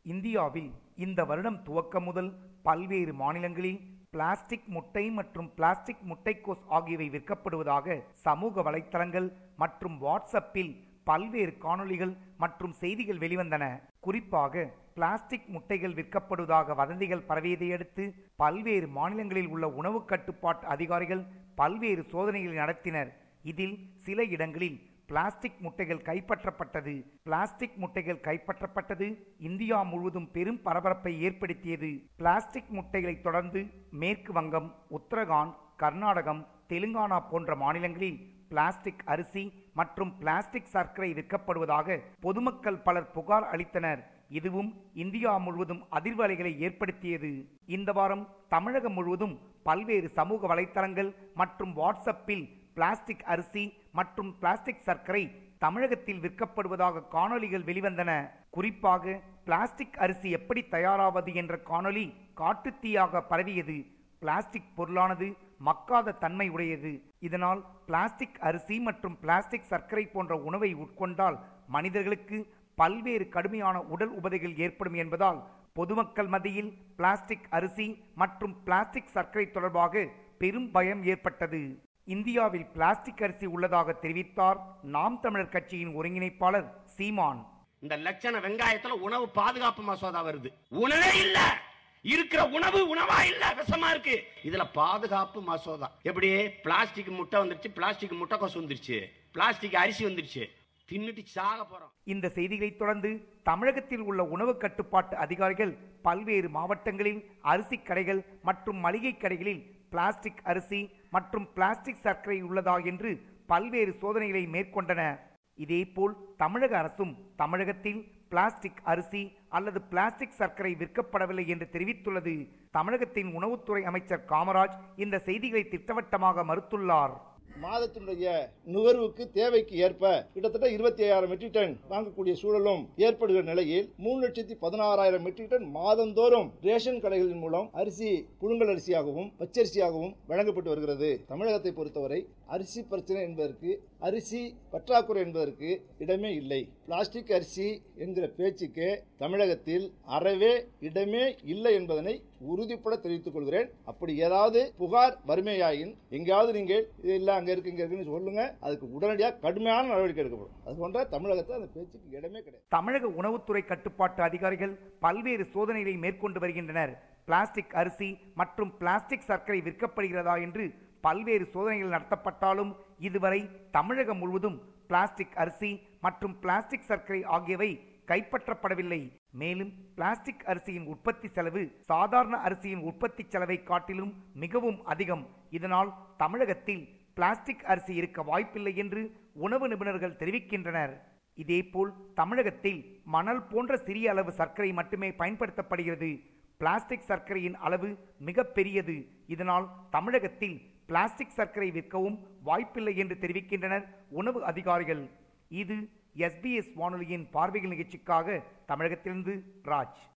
இந்தியாவில் இந்த வருடம் துவக்கம் முதல் பல்வேறு மாநிலங்களில் பிளாஸ்டிக் முட்டை மற்றும் பிளாஸ்டிக் முட்டைக்கோஸ் ஆகியவை விற்கப்படுவதாக சமூக வலைத்தளங்கள் மற்றும் வாட்ஸ்அப்பில் பல்வேறு காணொளிகள் மற்றும் செய்திகள் வெளிவந்தன குறிப்பாக பிளாஸ்டிக் முட்டைகள் விற்கப்படுவதாக வதந்திகள் பரவியதை அடுத்து பல்வேறு மாநிலங்களில் உள்ள உணவு கட்டுப்பாட்டு அதிகாரிகள் பல்வேறு சோதனைகளை நடத்தினர் இதில் சில இடங்களில் பிளாஸ்டிக் முட்டைகள் கைப்பற்றப்பட்டது பிளாஸ்டிக் முட்டைகள் கைப்பற்றப்பட்டது இந்தியா முழுவதும் பெரும் பரபரப்பை ஏற்படுத்தியது பிளாஸ்டிக் முட்டைகளை தொடர்ந்து மேற்கு வங்கம் உத்தரகாண்ட் கர்நாடகம் தெலுங்கானா போன்ற மாநிலங்களில் பிளாஸ்டிக் அரிசி மற்றும் பிளாஸ்டிக் சர்க்கரை விற்கப்படுவதாக பொதுமக்கள் பலர் புகார் அளித்தனர் இதுவும் இந்தியா முழுவதும் அதிர்வலைகளை ஏற்படுத்தியது இந்த வாரம் தமிழகம் முழுவதும் பல்வேறு சமூக வலைத்தளங்கள் மற்றும் வாட்ஸ்அப்பில் பிளாஸ்டிக் அரிசி மற்றும் பிளாஸ்டிக் சர்க்கரை தமிழகத்தில் விற்கப்படுவதாக காணொளிகள் வெளிவந்தன குறிப்பாக பிளாஸ்டிக் அரிசி எப்படி தயாராவது என்ற காணொளி காட்டுத்தீயாக பரவியது பிளாஸ்டிக் பொருளானது மக்காத தன்மை உடையது இதனால் பிளாஸ்டிக் அரிசி மற்றும் பிளாஸ்டிக் சர்க்கரை போன்ற உணவை உட்கொண்டால் மனிதர்களுக்கு பல்வேறு கடுமையான உடல் உபதைகள் ஏற்படும் என்பதால் பொதுமக்கள் மத்தியில் பிளாஸ்டிக் அரிசி மற்றும் பிளாஸ்டிக் சர்க்கரை தொடர்பாக பெரும் பயம் ஏற்பட்டது இந்தியாவில் பிளாஸ்டிக் அரிசி உள்ளதாக தெரிவித்தார் நாம் தமிழர் கட்சியின் ஒருங்கிணைப்பாளர் சீமான் இந்த லட்சண வெங்காயத்துல உணவு பாதுகாப்பு மசோதா வருது உணவே இல்ல இருக்கிற உணவு உணவா இல்ல விஷமா இருக்கு இதுல பாதுகாப்பு மசோதா எப்படி பிளாஸ்டிக் முட்டை வந்துருச்சு பிளாஸ்டிக் முட்டைக்கோசு வந்துருச்சு பிளாஸ்டிக் அரிசி வந்துருச்சு தின்னுட்டு சாக போறோம் இந்த செய்திகளை தொடர்ந்து தமிழகத்தில் உள்ள உணவு கட்டுப்பாட்டு அதிகாரிகள் பல்வேறு மாவட்டங்களில் அரிசி கடைகள் மற்றும் மளிகை கடைகளில் பிளாஸ்டிக் அரிசி மற்றும் பிளாஸ்டிக் சர்க்கரை உள்ளதா என்று பல்வேறு சோதனைகளை மேற்கொண்டன இதேபோல் தமிழக அரசும் தமிழகத்தில் பிளாஸ்டிக் அரிசி அல்லது பிளாஸ்டிக் சர்க்கரை விற்கப்படவில்லை என்று தெரிவித்துள்ளது தமிழகத்தின் உணவுத்துறை அமைச்சர் காமராஜ் இந்த செய்திகளை திட்டவட்டமாக மறுத்துள்ளார் மாதத்தினுடைய நுகர்வுக்கு தேவைக்கு ஏற்ப கிட்டத்தட்ட இருபத்தி ஐயாயிரம் மெட்ரிக் டன் வாங்கக்கூடிய சூழலும் ஏற்படுகிற நிலையில் மூணு லட்சத்தி பதினாறாயிரம் மெட்ரிக் டன் மாதந்தோறும் ரேஷன் கடைகளின் மூலம் அரிசி புழுங்கல் அரிசியாகவும் பச்சரிசியாகவும் வழங்கப்பட்டு வருகிறது தமிழகத்தை பொறுத்தவரை அரிசி பிரச்சனை என்பதற்கு அரிசி பற்றாக்குறை என்பதற்கு இடமே இல்லை பிளாஸ்டிக் அரிசி என்கிற பேச்சுக்கு தமிழகத்தில் அறவே இடமே இல்லை என்பதனை உறுதிப்பட தெரிவித்துக் கொள்கிறேன் அப்படி ஏதாவது புகார் வறுமையாயின் எங்கேயாவது நீங்கள் இது இல்ல அங்க இருக்கு இங்க இருக்குன்னு சொல்லுங்க அதுக்கு உடனடியாக கடுமையான நடவடிக்கை எடுக்கப்படும் அது போன்ற தமிழகத்தில் அந்த பேச்சுக்கு இடமே கிடையாது தமிழக உணவுத்துறை கட்டுப்பாட்டு அதிகாரிகள் பல்வேறு சோதனைகளை மேற்கொண்டு வருகின்றனர் பிளாஸ்டிக் அரிசி மற்றும் பிளாஸ்டிக் சர்க்கரை விற்கப்படுகிறதா என்று பல்வேறு சோதனைகள் நடத்தப்பட்டாலும் இதுவரை தமிழகம் முழுவதும் பிளாஸ்டிக் அரிசி மற்றும் பிளாஸ்டிக் சர்க்கரை ஆகியவை கைப்பற்றப்படவில்லை மேலும் பிளாஸ்டிக் அரிசியின் உற்பத்தி செலவு சாதாரண அரிசியின் உற்பத்தி செலவை காட்டிலும் மிகவும் அதிகம் இதனால் தமிழகத்தில் பிளாஸ்டிக் அரிசி இருக்க வாய்ப்பில்லை என்று உணவு நிபுணர்கள் தெரிவிக்கின்றனர் இதேபோல் தமிழகத்தில் மணல் போன்ற சிறிய அளவு சர்க்கரை மட்டுமே பயன்படுத்தப்படுகிறது பிளாஸ்டிக் சர்க்கரையின் அளவு மிக பெரியது இதனால் தமிழகத்தில் பிளாஸ்டிக் சர்க்கரை விற்கவும் வாய்ப்பில்லை என்று தெரிவிக்கின்றனர் உணவு அதிகாரிகள் இது எஸ்பிஎஸ் வானொலியின் பார்வைகள் நிகழ்ச்சிக்காக தமிழகத்திலிருந்து ராஜ்